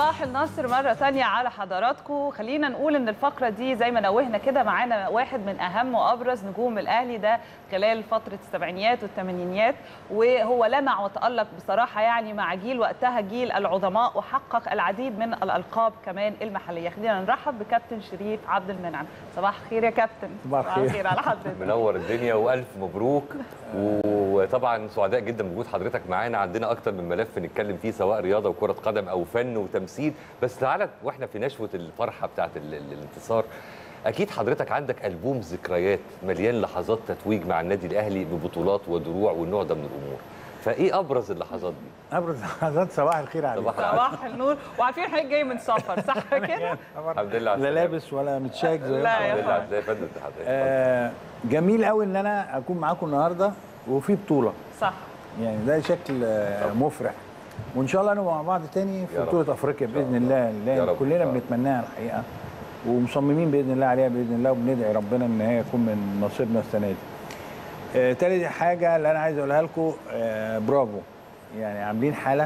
صباح النصر مرة تانية على حضراتكم خلينا نقول ان الفقرة دي زي ما نوهنا كده معانا واحد من اهم وابرز نجوم الاهلي ده خلال فترة السبعينيات والثمانينيات وهو لمع وتألق بصراحة يعني مع جيل وقتها جيل العظماء وحقق العديد من الالقاب كمان المحلية خلينا نرحب بكابتن شريف عبد المنعم صباح الخير يا كابتن صباح الخير. على حضرتك منور الدنيا والف مبروك وطبعا سعداء جدا بوجود حضرتك معانا عندنا اكتر من ملف نتكلم فيه سواء رياضه وكره قدم او فن وتمثيل بس تعالى واحنا في نشوه الفرحه بتاعه ال- ال- الانتصار اكيد حضرتك عندك البوم ذكريات مليان لحظات تتويج مع النادي الاهلي ببطولات ودروع والنوع ده من الامور فايه ابرز اللحظات دي ابرز لحظات صباح الخير عليك صباح العسل صباح النور وعارفين حضرتك جاي من سفر صح كده؟ الحمد لله على لا السلامة. لابس ولا متشاك زي لا يا الحمد لله على السلامة. فندم حضرتك آه جميل قوي ان انا اكون معاكم النهارده وفي بطوله صح يعني ده شكل آه مفرح وان شاء الله نبقى مع بعض تاني في يا رب. بطوله افريقيا إن شاء باذن الله. الله يا اللي رب. كلنا إن شاء الله. بنتمناها الحقيقه ومصممين باذن الله عليها باذن الله وبندعي ربنا ان هي تكون من نصيبنا السنه دي. آه تالت حاجه اللي انا عايز اقولها لكم آه برافو يعني عاملين حاله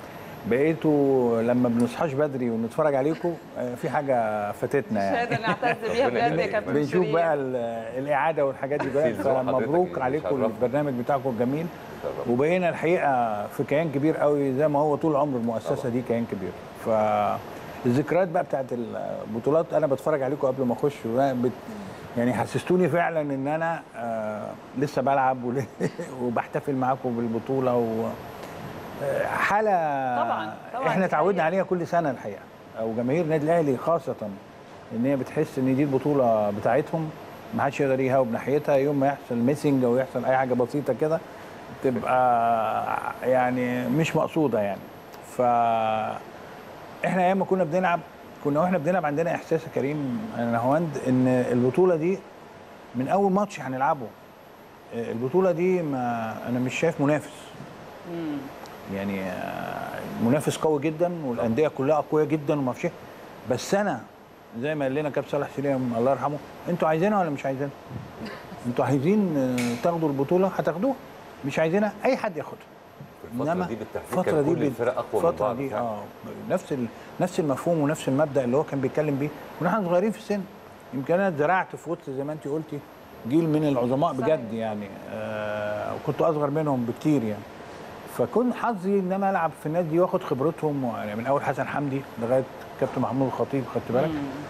بقيتوا لما بنصحاش بدري ونتفرج عليكم آه في حاجه فاتتنا يعني شهاده نعتز بيها ربنا بجد يا يخليك. كابتن بنشوف شريف. بقى ال- الاعاده والحاجات دي كلها تفصيل زي ما حضرتك فمبروك اللي عليكم شرفنا. البرنامج بتاعكم الجميل شرفنا. وبقينا الحقيقه في كيان كبير قوي زي ما هو طول عمر المؤسسه طبعا. دي كيان كبير ف الذكريات بقى بتاعت البطولات انا بتفرج عليكم قبل ما اخش وأنا بت يعني حسستوني فعلا ان انا آه لسه بلعب ول- وبحتفل معاكم بالبطوله و آه، حاله طبعاً، طبعاً، احنا دي اتعودنا حقيقة. عليها كل سنه الحقيقه او جماهير النادي الاهلي خاصه ان هي بتحس ان دي البطوله بتاعتهم ما حدش يقدر يهاوب ناحيتها يوم ما يحصل ميسنج او يحصل اي حاجه بسيطه كده تبقى يعني مش مقصوده يعني ف احنا ايام ما كنا بنلعب كنا واحنا بنلعب عندنا احساس يا كريم انا هوند ان البطوله دي من اول ماتش هنلعبه البطوله دي ما انا مش شايف منافس مم. يعني آه، منافس قوي جدا والانديه كلها قويه جدا وما فيش بس انا زي ما قال لنا كابتن صالح سليم الله يرحمه انتوا عايزينها ولا مش عايزينها؟ انتوا عايزين آه، تاخدوا البطوله هتاخدوها مش عايزينها اي حد ياخدها الفترة دي بالتحديد كان كل بال- الفرق أقوى من الفترة بعض دي فعلا. اه نفس ال... نفس المفهوم ونفس المبدا اللي هو كان بيتكلم بيه ونحن صغيرين في السن يمكن انا اتزرعت في وسط زي ما انت قلتي جيل من العظماء صحيح. بجد يعني آه وكنت اصغر منهم بكتير يعني فكنت حظي ان انا العب في الناس دي واخد خبرتهم يعني من اول حسن حمدي لغايه كابتن محمود الخطيب خدت بالك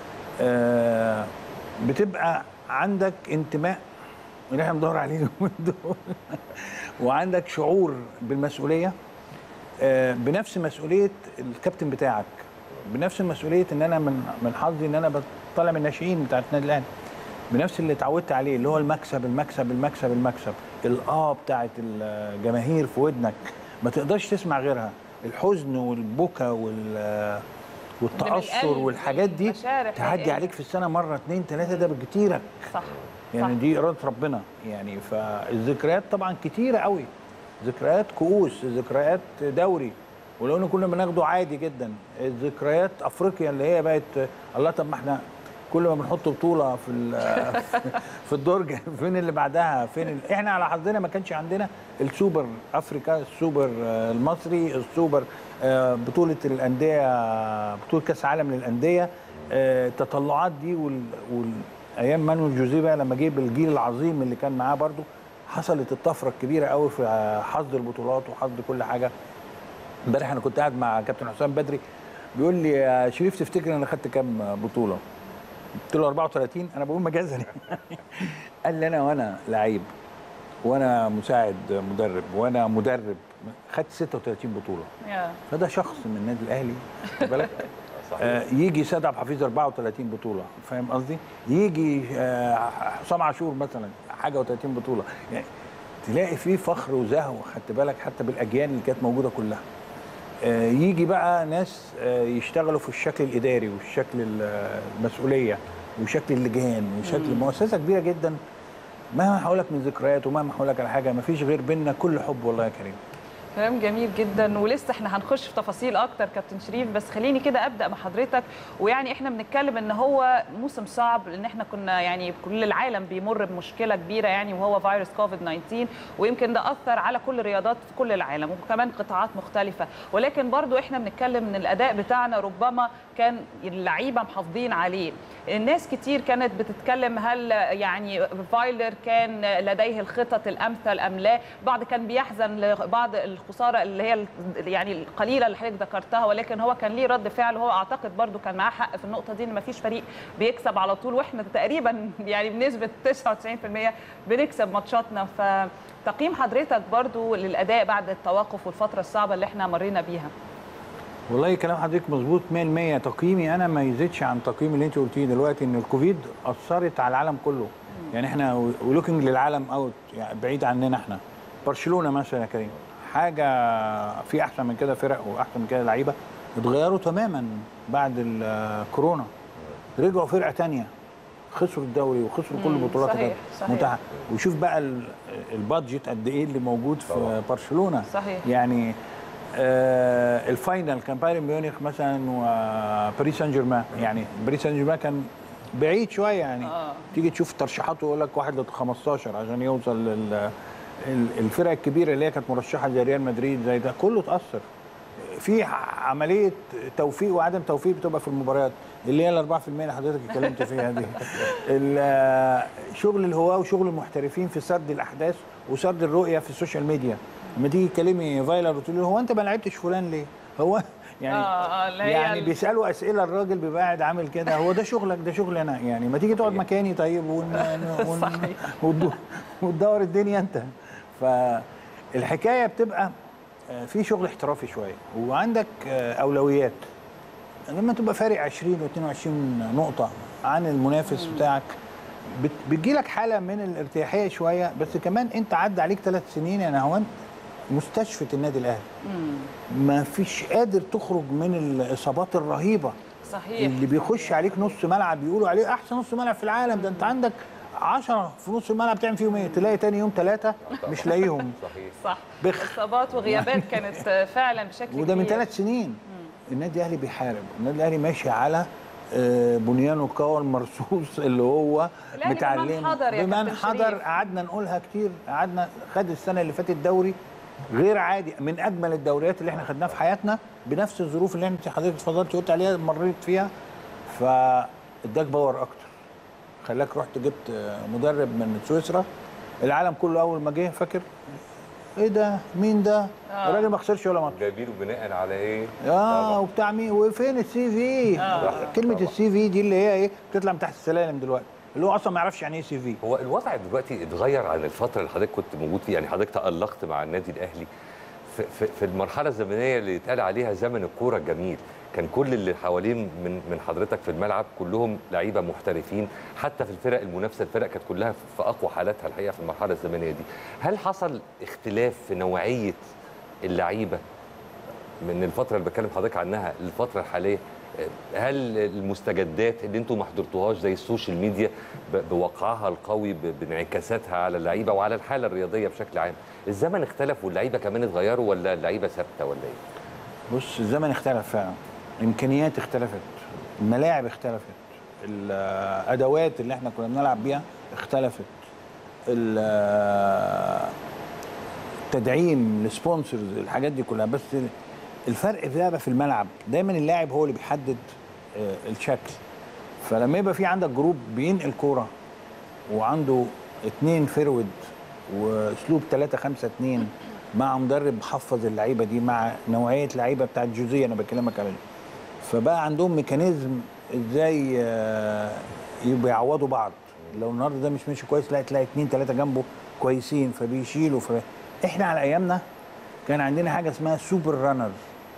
آه بتبقى عندك انتماء اللي احنا بندور عليه اليومين دول وعندك شعور بالمسؤوليه آه، بنفس مسؤوليه الكابتن بتاعك بنفس المسؤوليه ان انا من من حظي ان انا بطلع من الناشئين بتاعت النادي الاهلي بنفس اللي اتعودت عليه اللي هو المكسب المكسب المكسب المكسب الاه بتاعت الجماهير في ودنك ما تقدرش تسمع غيرها الحزن والبكا وال والتاثر القلب والحاجات دي والمشاعر تعدي الحقيقية. عليك في السنه مره اتنين تلاته ده بكتيرك صح يعني صح. دي اراده ربنا يعني فالذكريات طبعا كتيره قوي ذكريات كؤوس ذكريات دوري ولو ان كنا بناخده عادي جدا الذكريات افريقيا اللي هي بقت الله طب ما احنا كل ما بنحط بطوله في ال- في الدرج فين اللي بعدها فين ال... احنا على حظنا ما كانش عندنا السوبر افريكا السوبر آه، المصري السوبر آه، بطوله الانديه بطوله كاس عالم للانديه آه، التطلعات دي وال... وال... ايام مانويل جوزيه بقى لما جه بالجيل العظيم اللي كان معاه برضو حصلت الطفره الكبيره قوي في حظ البطولات وحظ كل حاجه امبارح انا كنت قاعد مع كابتن حسام بدري بيقول لي يا شريف تفتكر انا خدت كام بطوله؟ قلت له 34 انا بقول مجازا قال لي انا وانا لعيب وانا مساعد مدرب وانا مدرب خدت 36 بطوله يا. فده شخص من النادي الاهلي خد بالك آه يجي سيد عبد الحفيظ 34 بطوله فاهم قصدي؟ يجي آه حسام عاشور مثلا حاجه و30 بطوله يعني تلاقي فيه فخر وزهو خدت بالك حتى بالاجيال اللي كانت موجوده كلها آه يجي بقى ناس آه يشتغلوا في الشكل الاداري والشكل ال- المسؤوليه وشكل اللجان وشكل مؤسسه كبيره جدا مهما هقول لك من ذكريات ومهما هقول لك على حاجه ما فيش غير بينا كل حب والله يا كريم كلام جميل جدا ولسه احنا هنخش في تفاصيل اكتر كابتن شريف بس خليني كده ابدا مع حضرتك ويعني احنا بنتكلم ان هو موسم صعب لان احنا كنا يعني كل العالم بيمر بمشكله كبيره يعني وهو فيروس كوفيد 19 ويمكن ده اثر على كل الرياضات في كل العالم وكمان قطاعات مختلفه ولكن برضو احنا بنتكلم ان الاداء بتاعنا ربما كان اللعيبه محافظين عليه الناس كتير كانت بتتكلم هل يعني فايلر كان لديه الخطط الامثل ام لا بعض كان بيحزن لبعض الخساره اللي هي ال- يعني القليله اللي حضرتك ذكرتها ولكن هو كان ليه رد فعل وهو اعتقد برضو كان معاه حق في النقطه دي ان ما فيش فريق بيكسب على طول واحنا تقريبا يعني بنسبه 99% بنكسب ماتشاتنا فتقييم حضرتك برضو للاداء بعد التوقف والفتره الصعبه اللي احنا مرينا بيها والله كلام حضرتك مظبوط 100% تقييمي انا ما يزيدش عن تقييم اللي انت قلتيه دلوقتي ان الكوفيد اثرت على العالم كله يعني احنا ولوكينج للعالم اوت يعني بعيد عننا احنا برشلونه مثلا يا كريم حاجه في احسن من كده فرق واحسن من كده لعيبه اتغيروا تماما بعد الكورونا رجعوا فرقه تانية خسروا الدوري وخسروا كل مم، البطولات صحيح، اللي صحيح. متاحه وشوف بقى ال- البادجت قد ايه اللي موجود في طبعاً. برشلونه صحيح. يعني آه الفاينل كان بايرن ميونخ مثلا وباريس سان جيرمان يعني باريس سان جيرمان كان بعيد شويه يعني آه. تيجي تشوف ترشيحاته يقول لك واحد ل 15 عشان يوصل لل ال- الفرق الكبيره اللي هي كانت مرشحه زي ريال مدريد زي ده كله اتاثر في ع- عمليه توفيق وعدم توفيق بتبقى في المباريات اللي هي ال 4% اللي حضرتك اتكلمت فيها دي ال- شغل الهواه وشغل المحترفين في سرد الاحداث وسرد الرؤيه في السوشيال ميديا لما تيجي تكلمي فايلر وتقول له هو انت ما لعبتش فلان ليه؟ هو يعني آه، آه، اللي هي يعني ال- بيسالوا اسئله الراجل بيبقى قاعد عامل كده هو ده شغلك ده شغلي انا يعني ما تيجي تقعد مكاني طيب ون... ون... صحيح. وتدو- وتدور الدنيا انت فالحكايه بتبقى آه، في شغل احترافي شويه وعندك آه، اولويات لما تبقى فارق 20 و22 نقطه عن المنافس بتاعك بت- بتجيلك حاله من الارتياحيه شويه بس كمان انت عدى عليك ثلاث سنين يا نهوان مستشفى النادي الاهلي ما فيش قادر تخرج من الاصابات الرهيبه صحيح اللي بيخش عليك نص ملعب بيقولوا عليه احسن نص ملعب في العالم ده انت عندك 10 في نص الملعب تعمل فيهم ايه تلاقي تاني يوم ثلاثه مش لاقيهم صحيح صح بخ. اصابات وغيابات كانت فعلا بشكل وده من كبير. ثلاث سنين النادي الاهلي بيحارب النادي الاهلي ماشي على آه، بنيانه القوي المرصوص اللي هو الأهلي متعلم بمن حضر يا بمن كابتن حضر شريف. قعدنا نقولها كتير قعدنا خد السنه اللي فاتت دوري غير عادي من اجمل الدوريات اللي احنا خدناها في حياتنا بنفس الظروف اللي انت حضرتك اتفضلت قلت عليها مريت فيها فاداك باور اكتر خلاك رحت جبت آه، مدرب من سويسرا العالم كله اول ما جه فاكر ايه ده مين ده آه. الراجل ما خسرش ولا ماتش جايبينه بناء على ايه؟ اه طبعاً. وبتاع مين وفين السي في آه. كلمه طبعاً. السي في دي اللي هي ايه بتطلع من تحت السلالم دلوقتي اللي هو اصلا ما يعرفش يعني ايه سي في هو الوضع دلوقتي اتغير عن الفتره اللي حضرتك كنت موجود فيها يعني حضرتك تالقت مع النادي الاهلي في, في, في المرحله الزمنيه اللي اتقال عليها زمن الكوره الجميل كان كل اللي حوالين من من حضرتك في الملعب كلهم لعيبه محترفين حتى في الفرق المنافسه الفرق كانت كلها في اقوى حالاتها الحقيقه في المرحله الزمنيه دي هل حصل اختلاف في نوعيه اللعيبه من الفتره اللي بتكلم حضرتك عنها للفتره الحاليه هل المستجدات اللي انتم ما حضرتوهاش زي السوشيال ميديا ب- بوقعها القوي ب- بانعكاساتها على اللعيبه وعلى الحاله الرياضيه بشكل عام الزمن اختلف واللعيبه كمان اتغيروا ولا اللعيبه ثابته ولا ايه بص الزمن اختلف فعلا الامكانيات اختلفت الملاعب اختلفت الادوات اللي احنا كنا بنلعب بيها اختلفت ال- التدعيم السبونسرز الحاجات دي كلها بس الفرق في بقى في الملعب دايما اللاعب هو اللي بيحدد آه، الشكل فلما يبقى في عندك جروب بينقل كوره وعنده اتنين فيرود واسلوب 3 5 2 مع مدرب حفظ اللعيبه دي مع نوعيه لعيبه بتاعت جوزيه انا بكلمك عليها فبقى عندهم ميكانيزم ازاي آه، يبقوا يعوضوا بعض لو النهارده ده مش ماشي كويس لا تلاقي اتنين تلاته جنبه كويسين فبيشيلوا ف... احنا على ايامنا كان عندنا حاجه اسمها سوبر رانر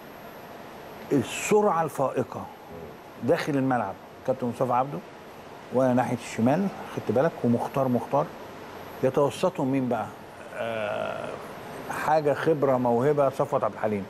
السرعه الفائقه داخل الملعب كابتن مصطفى عبده وانا ناحيه الشمال خدت بالك ومختار مختار يتوسطهم مين بقى؟ آه حاجه خبره موهبه صفوت عبد الحليم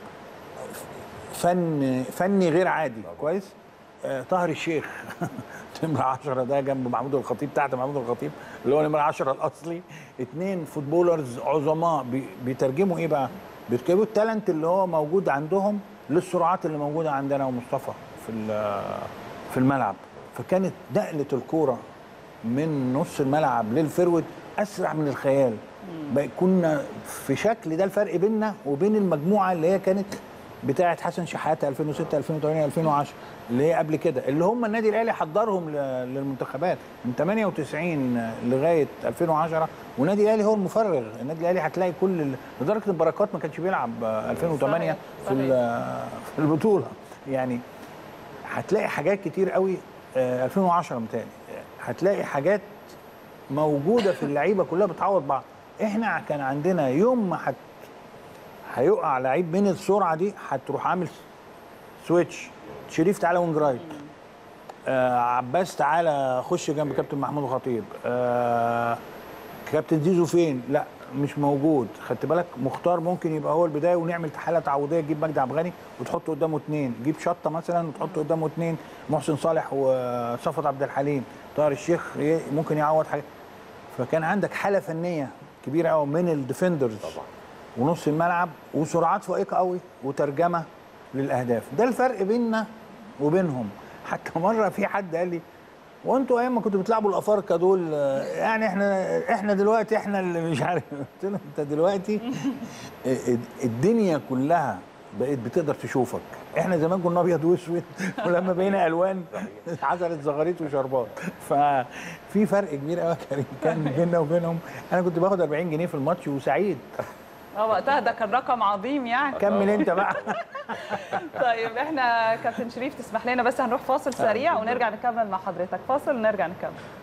فن فني غير عادي كويس آه طاهر الشيخ نمرة 10 ده جنب محمود الخطيب تحت محمود الخطيب اللي هو نمرة 10 الاصلي اثنين فوتبولرز عظماء بي- بيترجموا ايه بقى؟ بيركبوا التالنت اللي هو موجود عندهم للسرعات اللي موجوده عندنا ومصطفى في ال- في الملعب فكانت نقله الكوره من نص الملعب للفرود اسرع من الخيال بقى كنا في شكل ده الفرق بيننا وبين المجموعه اللي هي كانت بتاعه حسن شحاته 2006 2008 2010 اللي هي قبل كده اللي هم النادي الاهلي حضرهم ل- للمنتخبات من 98 لغايه 2010 والنادي الاهلي هو المفرغ النادي الاهلي هتلاقي كل ال- لدرجه ان بركات ما كانش بيلعب آه، 2008 في ال- في البطوله يعني هتلاقي حاجات كتير قوي آه، 2010 متهيألي هتلاقي حاجات موجوده في اللعيبه كلها بتعوض بعض احنا كان عندنا يوم ما هت هيقع لعيب من السرعه دي هتروح عامل سويتش شريف تعالى وينج رايت آه عباس تعالى خش جنب كابتن محمود الخطيب آه كابتن زيزو فين لا مش موجود خدت بالك مختار ممكن يبقى هو البدايه ونعمل حاله تعويضيه تجيب مجدي عبد الغني وتحط قدامه اثنين جيب شطه مثلا وتحط قدامه اثنين محسن صالح وصفوت عبد الحليم طاهر الشيخ ي- ممكن يعوض حاجه فكان عندك حاله فنيه كبيره قوي من الديفندرز طبعا ونص الملعب وسرعات فائقه قوي وترجمه للاهداف ده الفرق بيننا وبينهم حتى مره في حد قال لي وانتوا ايام ما كنتوا بتلعبوا الافارقه دول آه، يعني احنا احنا دلوقتي احنا اللي مش عارف قلت له انت دلوقتي الدنيا كلها بقت بتقدر تشوفك احنا زمان كنا ابيض واسود ولما بقينا الوان حصلت زغاريت وشربات ففي فرق كبير قوي كان- كان بيننا وبينهم انا كنت باخد 40 جنيه في الماتش وسعيد اه وقتها ده كان رقم عظيم يعني كمل انت بقى طيب احنا كابتن شريف تسمح لنا بس هنروح فاصل سريع ونرجع نكمل مع حضرتك فاصل ونرجع نكمل